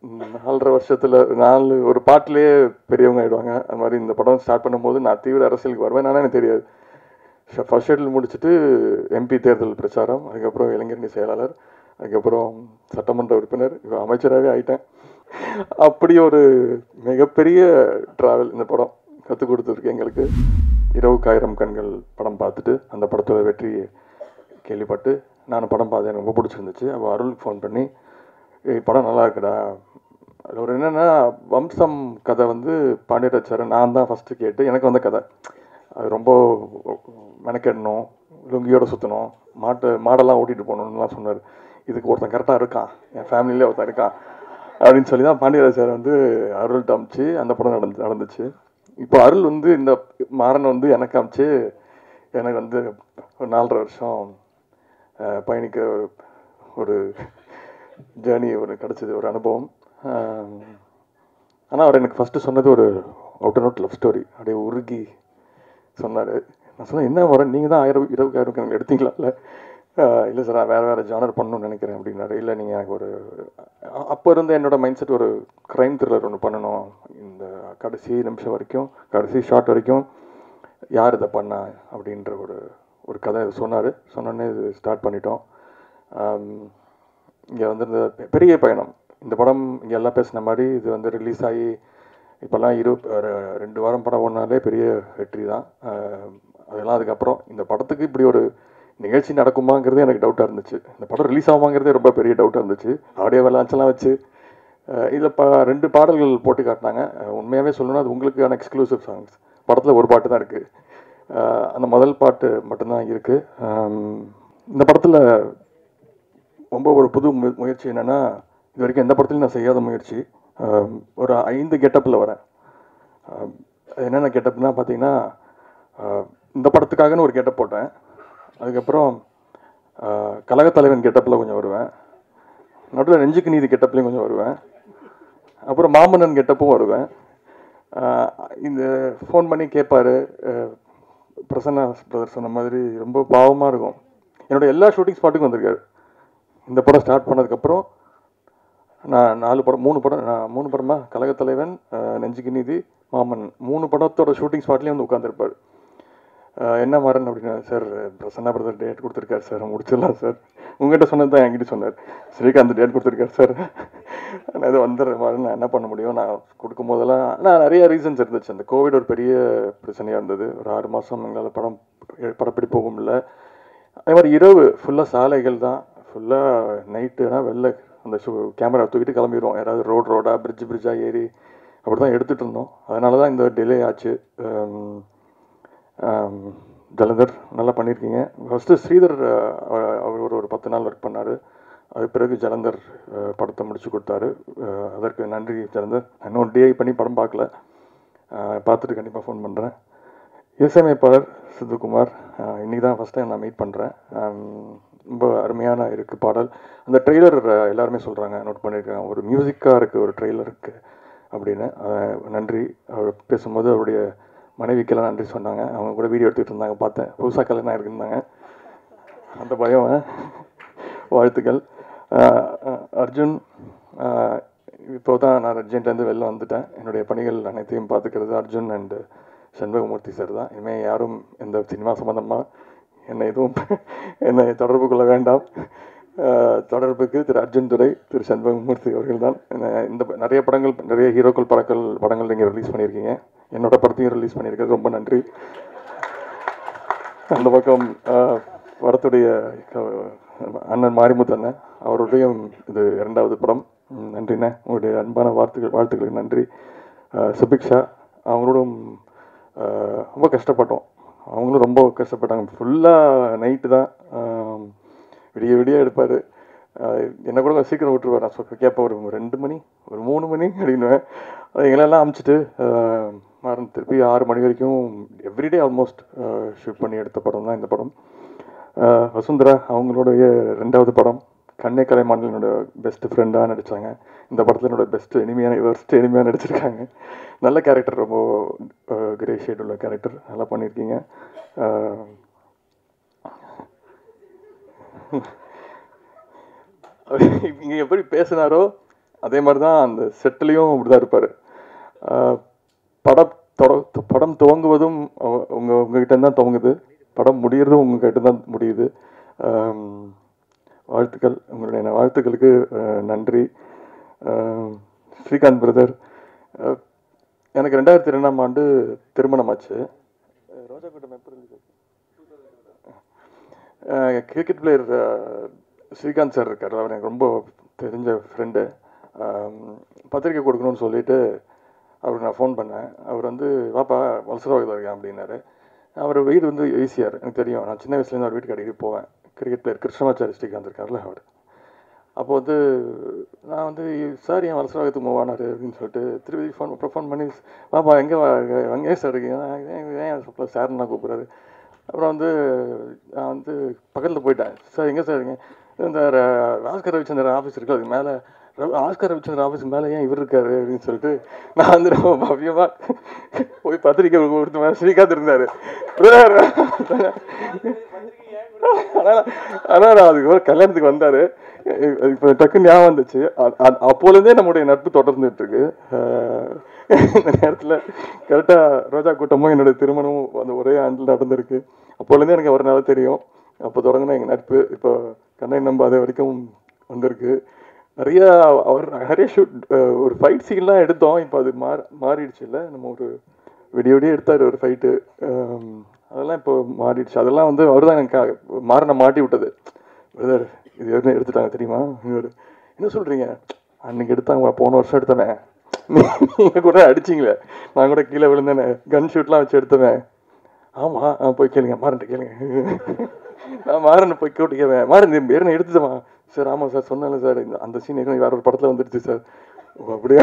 நாலரை வருஷத்தில் நாலு ஒரு பாட்டிலேயே பெரியவங்க ஆயிடுவாங்க அது மாதிரி இந்த படம் ஸ்டார்ட் பண்ணும்போது நான் தீவிர அரசியலுக்கு வருவேன் நானே எனக்கு தெரியாது ஃபர்ஸ்ட் ஷெட்யூல் முடிச்சுட்டு எம்பி தேர்தல் பிரச்சாரம் அதுக்கப்புறம் இளைஞரணி செயலாளர் அதுக்கப்புறம் சட்டமன்ற உறுப்பினர் இப்போ அமைச்சராகவே ஆயிட்டேன் அப்படி ஒரு மிகப்பெரிய ட்ராவல் இந்த படம் கற்றுக் கொடுத்துருக்கு எங்களுக்கு இரவுக்காயிரம் கண்கள் படம் பார்த்துட்டு அந்த படத்தோட வெற்றி கேள்விப்பட்டு நான் படம் பார்த்தேன் எனக்கு ரொம்ப பிடிச்சிருந்துச்சு அப்போ அருளுக்கு ஃபோன் பண்ணி ஏய் படம் நல்லா இருக்குடா அது ஒரு என்னென்னா வம்சம் கதை வந்து பாண்டியராஜ் சார் நான் தான் ஃபஸ்ட்டு கேட்டு எனக்கு வந்த கதை அது ரொம்ப மெனக்கெடணும் லுங்கியோட சுற்றணும் மாட்டை மாடெல்லாம் ஓட்டிகிட்டு போகணுன்னுலாம் சொன்னார் இதுக்கு ஒருத்தன் கரெக்டாக இருக்கான் என் ஃபேமிலியிலே ஒருத்தன் இருக்கான் அப்படின்னு சொல்லி தான் பாண்டியராஜ் சார் வந்து அருள் அமிச்சு அந்த படம் நடந்து நடந்துச்சு இப்போ அருள் வந்து இந்த மாறன் வந்து எனக்கு அமிச்சு எனக்கு வந்து ஒரு நாலரை வருஷம் அஹ், பயணிக்க ஒரு ஒரு ஜேர்னி ஒரு கிடச்சிது ஒரு அனுபவம் ஆனால் அவர் எனக்கு ஃபஸ்ட்டு சொன்னது ஒரு out and out love story அப்படியே உருகி சொன்னார் நான் சொன்னேன் என்ன வர நீங்கள் தான் ஆயிரம் இருபது ஆயிரம் கணக்கு எடுத்தீங்களா இல்லை இல்லை சார் நான் வேறு வேறு ஜானர் பண்ணணும்னு நினைக்கிறேன் அப்படின்னாரு இல்லை நீங்கள் எனக்கு ஒரு அ- அப்போ இருந்த என்னோட மைண்ட் செட் ஒரு க்ரைம் த்ரில்லர் ஒன்று பண்ணணும் இந்த கடைசி நிமிஷம் வரைக்கும் கடைசி ஷாட் வரைக்கும் யார் இதை பண்ணா அப்படின்ற ஒரு ஒரு கதை சொன்னார் சொன்னோடனே இது ஸ்டார்ட் பண்ணிட்டோம் இங்கே வந்து இந்த பெ- பெரிய பயணம் இந்த படம் இங்கே எல்லாம் பேசின மாதிரி இது வந்து ரிலீஸ் ஆகி இப்போல்லாம் இரு ஒரு ரெண்டு வாரம் படம் ஓடினாலே பெரிய வெற்றி தான் ஆம், அதெல்லாம் அதுக்கப்புறம் இந்த படத்துக்கு இப்படி ஒரு நிகழ்ச்சி நடக்குமாங்கிறதே எனக்கு டவுட்டாக இருந்துச்சு இந்த படம் ரிலீஸ் ஆகுமாங்கிறதே ரொம்ப பெரிய டவுட்டாக இருந்துச்சு ஆடியோ லான்ச்லாம் வச்சு இதில் ப ரெண்டு பாடல்கள் போட்டு காட்டினாங்க அஹ், உண்மையாகவே சொல்லணும்னா அது உங்களுக்கான எக்ஸ்க்ளூசிவ் சாங்ஸ் படத்தில் ஒரு பாட்டு தான் இருக்குது அந்த முதல் பாட்டு மட்டும்தான் இருக்குது இந்த படத்தில் ரொம்ப ஒரு புது மு- முயற்சி என்னென்னா இது வரைக்கும் எந்த படத்துலையும் நான் செய்யாத முயற்சி ஆம், ஒரு ஐந்து கெட்டப்பில் வரேன் ஆம், அது என்னென்ன கெட்டப்னா பார்த்தீங்கன்னா ஆ, இந்த படத்துக்காகன்னு ஒரு கெட்டப் போட்டேன் அதுக்கப்புறம் ஆ, கழகத்தலைவன் கெட்டப்பில் கொஞ்சம் வருவேன் நடுவில் நெஞ்சுக்கு நீதி கெட்டப்லேயும் கொஞ்சம் வருவேன் அப்புறம் மாமன்னன் கெட்டப்பும் வருவேன் ஆ, இந்த ஃபோன் பண்ணி கேட்பாரு பிரசன்னா பிரதர் சொன்ன மாதிரி ரொம்ப பாவமாக இருக்கும் என்னோட எல்லா ஷூட்டிங் ஸ்பாட்டுக்கும் வந்திருக்காரு இந்த படம் ஸ்டார்ட் பண்ணதுக்கப்புறம் நான் நாலு படம் மூணு படம் நான் மூணு படமா கழகத்தலைவன் அஹ், நெஞ்சுக்கு நீதி மாமன் மூணு படத்தோட ஷூட்டிங் ஸ்பாட்லேயும் வந்து உட்காந்துருப்பார் என்ன மாறன் அப்படின்னா சார் பிரசன்னா பிரதர் டேட் கொடுத்துருக்காரு சார் முடிச்சிடலாம் சார் உங்ககிட்ட சொன்னது தான் என்கிட்ட சொன்னார் ஸ்ரீகாந்த் டேட் கொடுத்துருக்காரு சார் நான் இது வந்துடுறேன் மாறன் நான் என்ன பண்ண முடியும் நான் கொடுக்கும் போதெல்லாம் ஆனால் நிறைய ரீசன்ஸ் இருந்துச்சு அந்த கோவிட் ஒரு பெரிய பிரச்சனையாக இருந்தது ஒரு ஆறு மாதம் எங்களால் படம் படப்பிடி போக முடியல அதே மாதிரி இரவு ஃபுல்லாக சாலைகள் தான் ஃபுல்லாக நைட்டுனா வெளில அந்த ஷூ கேமரா தூக்கிட்டு கிளம்பிடுவோம் யாராவது ரோட் ரோடாக பிரிட்ஜ் பிரிட்ஜாக ஏறி அப்படி தான் எடுத்துகிட்டு இருந்தோம் அதனால தான் இந்த டிலே ஆச்சு ஆம், ஆம், ஜலந்தர் நல்லா பண்ணியிருக்கீங்க ஃபஸ்ட்டு ஸ்ரீதர் அஹ், அவர் ஒரு ஒரு பத்து நாள் ஒர்க் பண்ணார் அது பிறகு ஜலந்தர் அஹ், படத்தை முடிச்சு கொடுத்தாரு அஹ், அதற்கு நன்றி ஜலந்தர் நான் இன்னும் டிஐ பண்ணி படம் பார்க்கல அஹ், பார்த்துட்டு கண்டிப்பாக ஃபோன் பண்ணுறேன் இசையமைப்பாளர் சித்துக்குமார் அஹ், இன்னைக்கு தான் ஃபஸ்ட் டைம் நான் மீட் பண்ணுறேன் ரொம்ப அருமையான இருக்குது பாடல் அந்த ட்ரெய்லர் எல்லாருமே சொல்கிறாங்க நோட் பண்ணியிருக்காங்க ஒரு மியூசிக்காக இருக்குது ஒரு ட்ரெய்லருக்கு அப்படின்னு அஹ், நன்றி அவர் பேசும்போது அவருடைய மனைவிக்கெல்லாம் நன்றி சொன்னாங்க அவங்க கூட வீடியோ எடுத்துகிட்டு இருந்தாங்க பார்த்தேன் புதுசாக கல்யாணம் ஆயிருக்குன்னாங்க அந்த பயம் அஹ். வாழ்த்துக்கள் அஹ், அஹ், அர்ஜுன் இப்போ தான் நான் அர்ஜென்ட்லேருந்து வெளில வந்துட்டேன் என்னுடைய பணிகள் அனைத்தையும் பார்த்துக்கிறது அர்ஜுன் அண்டு சண்முகமூர்த்தி சார் தான் இனிமேல் யாரும் எந்த சினிமா சம்மந்தமாக என்னை எதுவும் என்னை தொடர்பு கொள்ள வேண்டாம் அஹ், தொடர்புக்கு திரு அர்ஜுன் துரை திரு சண்முகமூர்த்தி அவர்கள் தான் இந்த ப- நிறைய படங்கள் நிறைய ஹீரோக்கள் படங்கள் படங்கள் நீங்கள் ரிலீஸ் பண்ணியிருக்கீங்க என்னோட படத்தையும் ரிலீஸ் பண்ணியிருக்கிறது ரொம்ப நன்றி அந்த பக்கம் அஹ், படத்துடைய க- அண்ணன் மாரிமுத்து அண்ணன் அவருடைய இது இரண்டாவது படம் ம், நன்றிண்ணே உங்களுடைய அன்பான வாழ்த்துக்கள் வாழ்த்துக்களுக்கு நன்றி அஹ், சுபிக்ஷா அவங்களோடும் அஹ், ரொம்ப கஷ்டப்பட்டோம் அவங்களும் ரொம்ப கஷ்டப்பட்டாங்க ஃபுல்லாக நைட்டு தான் அஹ், விடிய விடிய எடுப்பார் என்ன கூட கொஞ்சம் சீக்கிரம் விட்டுருவார் நான் சொ- கேட்பேன் ஒரு ரெண்டு மணி ஒரு மூணு மணி அப்படின்னுவேன் அது எங்களெல்லாம் அமுச்சிட்டு அஹ், மறந்து திருப்பி ஆறு மணி வரைக்கும் எவ்ரிடே ஆல்மோஸ்ட் ஷூட் பண்ணி எடுத்த படம் தான் இந்த படம் அஹ், வசுந்தரா அவங்களுடைய ரெண்டாவது படம் கண்ணே கலைமான் என்னோட பெஸ்ட் ஃப்ரெண்டாக நடித்தாங்க இந்த படத்தில் என்னோட பெஸ்ட் இனிமையான பெஸ்ட் இனிமையாக நடிச்சிருக்காங்க நல்ல கேரக்டர் ரொம்ப கிரே ஷேட் உள்ள கேரக்டர் நல்லா பண்ணியிருக்கீங்க அஹ், இங்கே எப்படி பேசினாரோ அதே மாதிரி தான் அந்த செட்டிலையும் அப்படி தான் இருப்பார் படம் தொட படம் துவங்குவதும் அவ- உங்க உங்ககிட்ட தான் துவங்குது படம் முடியறதும் உங்ககிட்ட தான் முடியுது ஆம், வாழ்த்துக்கள் உங்களுடைய வாழ்த்துக்களுக்கு அஹ், நன்றி ஆம், ஸ்ரீகாந்த் பிரதர் எனக்கு ரெண்டாயிரத்தி ரெண்டாம் ஆண்டு திருமணம் ஆச்சு ரோஜா கூட்டம் எப்போ கிரிக்கெட் பிளேயர் ஸ்ரீகாந்த் சார் இருக்கார் அவர் எனக்கு ரொம்ப தெரிஞ்ச ஃப்ரெண்டு பத்திரிக்கை கொடுக்கணும்னு சொல்லிட்டு அவருக்கு நான் ஃபோன் பண்ணேன் அவர் வந்து வாப்பா வலசரவாகத்தில் இருக்கேன் அப்படின்னாரு அவர் வீடு வந்து ஈஸியார் எனக்கு தெரியும் நான் சின்ன வயசுலேருந்து அவர் வீட்டுக்கு அடிக்கடி போவேன் கிரிக்கெட் பிளேயர் கிருஷ்ணமாச்சாரி ஸ்ரீகாந்த் இருக்கார்ல அவர் அப்போ வந்து நான் வந்து சார் ஏன் வலசரவாகத்துக்கு மூவ் ஆனார் அப்படின்னு சொல்லிட்டு திருப்பதி ஃபோன் அப்புறம் ஃபோன் பண்ணி வாப்பா எங்கே எங்கே சார் இருக்கீங்க ஏன் ஏன் சொல்ல சார் நான் கூப்பிட்றாரு அப்புறம் வந்து நான் வந்து பக்கத்தில் போயிட்டேன் சார் எங்கே சார் இருக்கீங்க இந்த ர- ஆஸ்கர் ரவிச்சந்திரன் ஆஃபீஸ் இருக்கு அதுக்கு மேலே ஆஸ்கர் ரவிச்சந்திரன் ஆஃபீஸ்க்கு மேலே ஏன் இவர் இருக்காரு அப்படின்னு சொல்லிட்டு நான் வந்து ரொம்ப பவ்யமாக போய் பத்திரிக்கை கொடுத்த மாதிரி ஸ்ரீகாந்த் இருந்தார் ஆனால் ஆனால் நான் அதுக்கப்புறம் கல்யாணத்துக்கு வந்தார் இப்போ டக்குன்னு ஞாபகம் வந்துச்சு அ- அ- அப்போலேருந்தே நம்முடைய நட்பு தொடர்ந்துட்டு இருக்கு அஹ் இந்த நேரத்தில் கரெக்டாக ரோஜா கூட்டமும் என்னுடைய திருமணமும் அந்த ஒரே ஆண்டில் நடந்திருக்கு அப்போலேருந்தே எனக்கு ஒரு நாள் தெரியும் அப்போ தொடங்கின எங்கள் நட்பு இப்போ கண்ணை நம்பாத வரைக்கும் வந்திருக்கு நிறைய அவர் நிறைய ஷூட் ஒரு ஃபைட் சீன்லாம் எடுத்தோம் இப்போ அது மாற மாறிடுச்சு இல்லை நம்ம ஒரு விடிய விடிய எடுத்தார் ஒரு ஃபைட்டு அதெல்லாம் இப்போ மாறிடுச்சு அதெல்லாம் வந்து அவர் தான் எனக்கு கா- மாறனை மாட்டி விட்டது பிரதர் இது என்ன எடுத்துட்டாங்க தெரியுமா இவரு, என்ன சொல்கிறீங்க அன்னைக்கு எடுத்தாங்க போன வருஷம் எடுத்தவன் நீங்கள் கூட அடிச்சிங்களே நான் கூட கீழே விழுந்தேனே கன் ஷூட்லாம் வச்சு எடுத்தவன் ஆமாம் போய் கேளுங்க மாறன்ட்டு கேளுங்க நான் மாறன் போய் கூட்டு கேவேன் மாறன் இந்த பேர் நான் எடுத்துட்டேமா சார் ஆமாம் சார் சொன்னேன்ல சார் இந்த அந்த சீன் ஏற்கனவே வேற ஒரு படத்தில் வந்துடுச்சு சார் ஓ, அப்படியா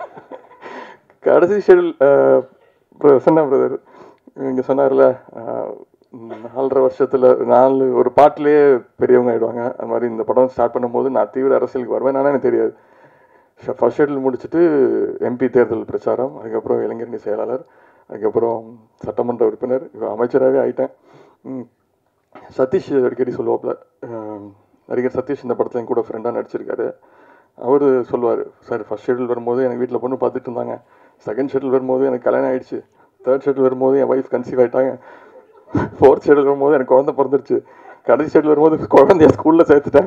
கடைசி ஷெடியூல் சொன்ன பிரதர் இங்கே சொன்னார்ல அஹ், நாலரை வருஷத்தில் நாலு ஒரு பாட்டிலேயே பெரியவங்க ஆயிடுவாங்க அது மாதிரி இந்த படம் ஸ்டார்ட் பண்ணும்போது நான் தீவிர அரசியலுக்கு வருவேன் எனக்கு தெரியாது ஃபர்ஸ்ட் ஷெடியூல் முடிச்சுட்டு எம்பி தேர்தல் பிரச்சாரம் அதுக்கப்புறம் இளைஞரணி செயலாளர் அதுக்கப்புறம் சட்டமன்ற உறுப்பினர் இப்போ அமைச்சராகவே ஆயிட்டேன் ம். சதீஷ் அடிக்கடி சொல்லுவாப்புல அஹ், நடிகர் சதீஷ் இந்த படத்தில் என் கூட ஃப்ரெண்டாக நடிச்சிருக்காரு அவர் சொல்லுவார் சார் ஃபர்ஸ்ட் ஷெடியூல் வரும்போது எனக்கு வீட்டில் பொண்ணு பார்த்துட்டு இருந்தாங்க செகண்ட் ஷெடியூல் வரும்போது எனக்கு கல்யாணம் ஆயிடுச்சு தேர்ட் ஷெடியூல் வரும்போது என் ஒய்ஃப் கன்சீவ் ஆயிட்டாங்க ஃபோர்த் ஷெடியூல் வரும்போது எனக்கு குழந்தை பிறந்துருச்சு கடைசி ஷெடியூல் வரும்போது குழந்தைய ஸ்கூலில் சேர்த்துட்டேன்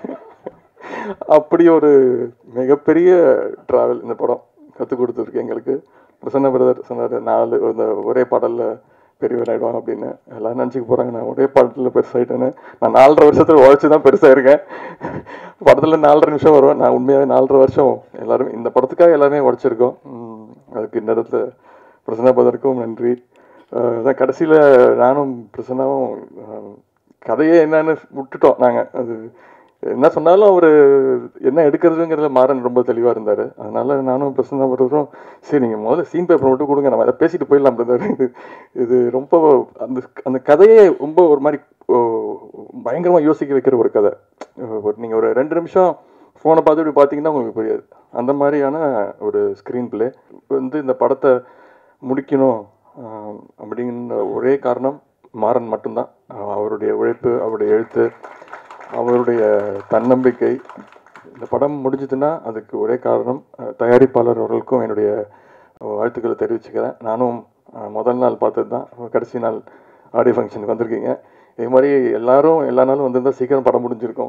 அப்படி ஒரு மிகப்பெரிய டிராவல் இந்த படம் கற்றுக் கொடுத்துருக்கு எங்களுக்கு பிரசன்ன பிரதர் சொன்னார் நாலு இந்த ஒரே பாடலில் பெரியவர் ஆயிடுவாங்க அப்படின்னு எல்லாரும் நினச்சிக்க போகிறாங்க நான் ஒரே பாடத்தில் பெருசாயிட்டேன்னு நான் நாலரை வருஷத்துல உழைச்சி தான் பெருசாக இருக்கேன் படத்தில் நாலரை நிமிஷம் வருவேன் நான் உண்மையாகவே நாலரை வருஷம் எல்லாருமே இந்த படத்துக்காக எல்லாருமே உழைச்சிருக்கோம் உம், அதுக்கு இந்த இடத்துல பிரசன்னா பதருக்கும் நன்றி அஹ் அதான் கடைசியில் நானும் பிரசன்னாவும் அஹ், கதையே என்னன்னு விட்டுட்டோம் நாங்கள் அது என்ன சொன்னாலும் அவர் என்ன எடுக்கிறதுங்கிறதுல மாறன் ரொம்ப தெளிவாக இருந்தார் அதனால நானும் பிரசன்னா படுறோம் சரி நீங்கள் முதல்ல சீன் பேப்பர் மட்டும் கொடுங்க நம்ம அதை பேசிட்டு போயிடலாம் பிரதர் இது இது ரொம்ப அந்த அந்த கதையே ரொம்ப ஒரு மாதிரி பயங்கரமாக யோசிக்க வைக்கிற ஒரு கதை நீங்கள் ஒரு ரெண்டு நிமிஷம் ஃபோனை பார்த்து இப்படி பார்த்தீங்கன்னா உங்களுக்கு புரியாது அந்த மாதிரியான ஒரு ஸ்க்ரீன் பிளே வந்து இந்த படத்தை முடிக்கணும் ஆஹ், அப்படிங்கிற ஒரே காரணம் மாறன் மட்டும்தான் ஆஹ், அவருடைய உழைப்பு அவருடைய எழுத்து அவருடைய தன்னம்பிக்கை இந்த படம் முடிஞ்சதுன்னா அதுக்கு ஒரே காரணம் ஆஹ், தயாரிப்பாளர் அவர்களுக்கும் என்னுடைய வாழ்த்துக்களை தெரிவிச்சுக்கிறேன் நானும் ஆஹ், முதல் நாள் பார்த்தது தான் கடைசி நாள் ஆடியோ ஃபங்க்ஷனுக்கு வந்திருக்கீங்க இதே மாதிரி எல்லாரும் எல்லா நாளும் வந்திருந்தா சீக்கிரம் படம் முடிஞ்சிருக்கும்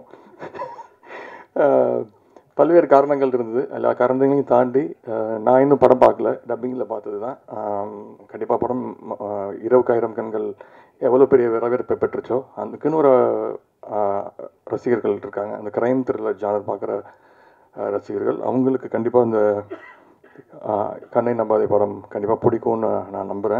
ஆஹ் பல்வேறு காரணங்கள் இருந்தது எல்லா காரணங்களையும் தாண்டி ஆஹ் நான் இன்னும் படம் பார்க்கல டப்பிங்கில் பார்த்தது தான் கண்டிப்பாக படம் ஆஹ் இரவுக்காயிரம் கண்கள் எவ்வளோ பெரிய வரவேற்பை பெற்றுச்சோ அதுக்குன்னு ஒரு ஆஹ் ரசிகர்கள் இருக்காங்க அந்த கிரைம் த்ரில்லர் ஜானர் பார்க்குற ரசிகர்கள் அவங்களுக்கு கண்டிப்பாக இந்த ஆஹ் கண்ணை நம்பாதே படம் கண்டிப்பாக பிடிக்கும்னு நான் நம்புகிறேன்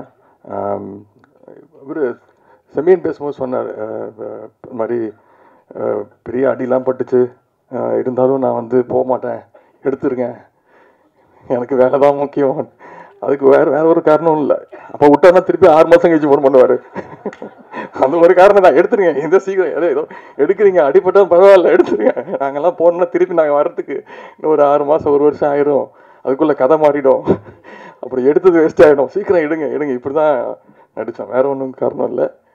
இவர் செமியன் பேசும்போது சொன்னார் ஆஹ் இந்த மாதிரி ஆஹ் பெரிய அடிலாம் பட்டுச்சு ஆஹ் இருந்தாலும் நான் வந்து போக மாட்டேன் எடுத்துருங்க எனக்கு வேலை தான் முக்கியம் அதுக்கு வேற வேற ஒரு காரணமும் இல்லை அப்போ விட்டானா திருப்பி ஆறு மாதம் கழிச்சு ஃபோன் பண்ணுவார் அந்த ஒரு காரணம் தான் எடுத்துருங்க இந்த சீக்கிரம் ஏதோ ஏதோ எடுக்கிறீங்க அடிப்பட்டா பரவாயில்ல எடுத்துருங்க நாங்கெல்லாம் போனோம்னா திருப்பி நாங்கள் வர்றதுக்கு இன்னும் ஒரு ஆறு மாதம் ஒரு வருஷம் ஆயிரும் அதுக்குள்ளே கதை மாறிடும் அப்புறம் எடுத்தது வேஸ்ட் ஆகிடும் சீக்கிரம் எடுங்க எடுங்க இப்படி தான் நடித்தோம் வேற ஒன்றும் காரணம் இல்லை